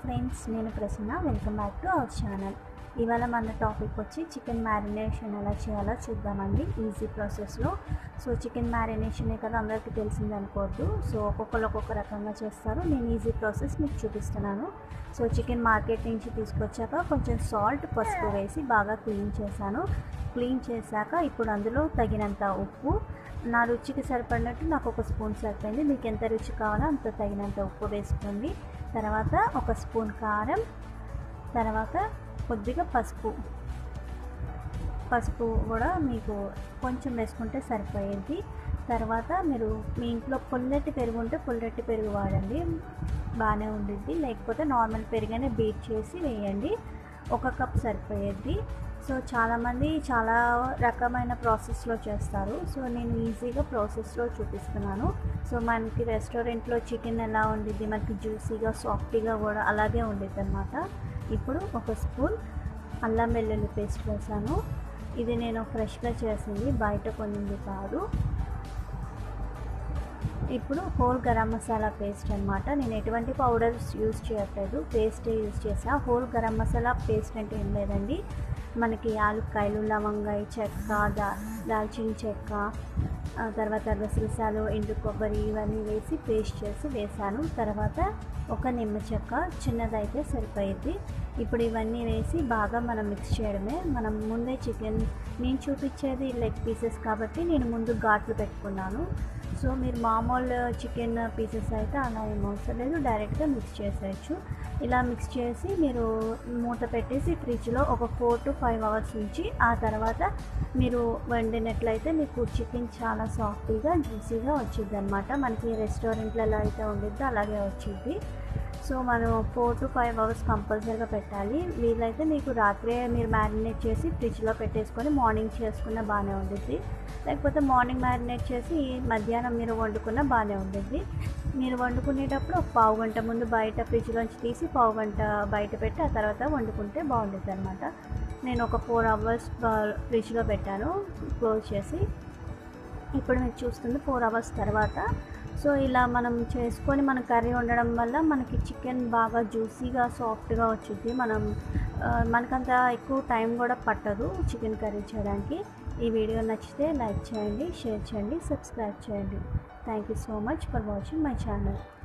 friends నేను Prasanna welcome back to our channel ఇవాళ మన టాపిక్ వచ్చి చికెన్ మ్యారినేషన్ ఎలా చేయాలో చూద్దామండి ఈజీ ప్రాసెస్లో సో చికెన్ మ్యారినేషనే కదా అందరికీ తెలిసింది అనుకోవద్దు సో ఒక్కొక్కరు ఒక్కొక్క రకంగా చేస్తారు నేను ఈజీ ప్రాసెస్ మీకు చూపిస్తున్నాను సో చికెన్ మార్కెట్ నుంచి తీసుకొచ్చాక కొంచెం సాల్ట్ పసుపు వేసి బాగా క్లీన్ చేశాను క్లీన్ చేశాక ఇప్పుడు అందులో తగినంత ఉప్పు నా రుచికి సరిపడినట్టు నాకు ఒక స్పూన్ సరిపోయింది మీకు ఎంత రుచి కావాలో అంత తగినంత ఉప్పు వేసుకోండి తర్వాత ఒక స్పూన్ కారం తర్వాత కొద్దిగా పసుపు పసుపు కూడా మీకు కొంచెం వేసుకుంటే సరిపోయేది తర్వాత మీరు మీ ఇంట్లో పుల్లటి పెరుగు ఉంటే పుల్లటి పెరుగు వాడండి బాగానే ఉండిద్ది లేకపోతే నార్మల్ పెరుగనే బీట్ చేసి వేయండి ఒక కప్ సరిపోయేది సో చాలామంది చాలా రకమైన ప్రాసెస్లో చేస్తారు సో నేను ఈజీగా ప్రాసెస్లో చూపిస్తున్నాను సో మనకి రెస్టారెంట్లో చికెన్ ఎలా ఉండిద్ది మనకి జ్యూసీగా సాఫ్టీగా కూడా అలాగే ఉండిద్ది అనమాట ఇప్పుడు ఒక స్పూన్ అల్లం వెల్లుల్లి పేస్ట్ వేసాను ఇది నేను ఫ్రెష్గా చేసింది బయట కొనింది కాదు ఇప్పుడు హోల్ గరం మసాలా పేస్ట్ అనమాట నేను ఎటువంటి పౌడర్స్ యూజ్ చేయట్లేదు పేస్టే యూజ్ చేసా హోల్ గరం మసాలా పేస్ట్ అంటే ఏం లేదండి మనకి యాలక్కాయలు లవంగాయ చెక్క దా దాల్చిన చెక్క తర్వాత గసగసాలు ఎండు కొబ్బరి ఇవన్నీ వేసి పేస్ట్ చేసి వేసాను తర్వాత ఒక నిమ్మ చెక్క చిన్నదైతే సరిపోయేది ఇప్పుడు ఇవన్నీ వేసి బాగా మనం మిక్స్ చేయడమే మనం ముందే చికెన్ నేను చూపించేది లెగ్ పీసెస్ కాబట్టి నేను ముందు ఘాట్లు పెట్టుకున్నాను సో మీరు మామూలు చికెన్ పీసెస్ అయితే అలా ఏం అవసరం లేదు డైరెక్ట్గా మిక్స్ చేసేయచ్చు ఇలా మిక్స్ చేసి మీరు మూత పెట్టేసి ఫ్రిడ్జ్లో ఒక ఫోర్ టు ఫైవ్ అవర్స్ ఉంచి ఆ తర్వాత మీరు వండినట్లయితే మీకు చికెన్ చాలా సాఫ్టీగా జ్యూసీగా వచ్చింది అనమాట మనకి రెస్టారెంట్లలో అయితే ఉండిద్దో అలాగే వచ్చింది సో మనం ఫోర్ టు ఫైవ్ అవర్స్ కంపల్సరీగా పెట్టాలి వీలైతే మీకు రాత్రే మీరు మ్యారినేట్ చేసి ఫ్రిడ్జ్లో పెట్టేసుకొని మార్నింగ్ చేసుకున్న బాగానే ఉండిద్ది లేకపోతే మార్నింగ్ మ్యారినేట్ చేసి మధ్యాహ్నం మీరు వండుకున్న బాగానే ఉండిద్ది మీరు వండుకునేటప్పుడు ఒక పావు గంట ముందు బయట ఫ్రిడ్జ్లోంచి తీసి పావు గంట బయట పెట్టి ఆ తర్వాత వండుకుంటే బాగుంటుంది అనమాట నేను ఒక ఫోర్ అవర్స్ ఫ్రిడ్జ్లో పెట్టాను క్లోజ్ చేసి ఇప్పుడు మీరు చూస్తుంది ఫోర్ అవర్స్ తర్వాత సో ఇలా మనం చేసుకొని మన కర్రీ వండడం వల్ల మనకి చికెన్ బాగా జ్యూసీగా సాఫ్ట్గా వచ్చింది మనం మనకంత ఎక్కువ టైం కూడా పట్టదు చికెన్ కర్రీ చేయడానికి ఈ వీడియో నచ్చితే లైక్ చేయండి షేర్ చేయండి సబ్స్క్రైబ్ చేయండి thank you so much for watching my channel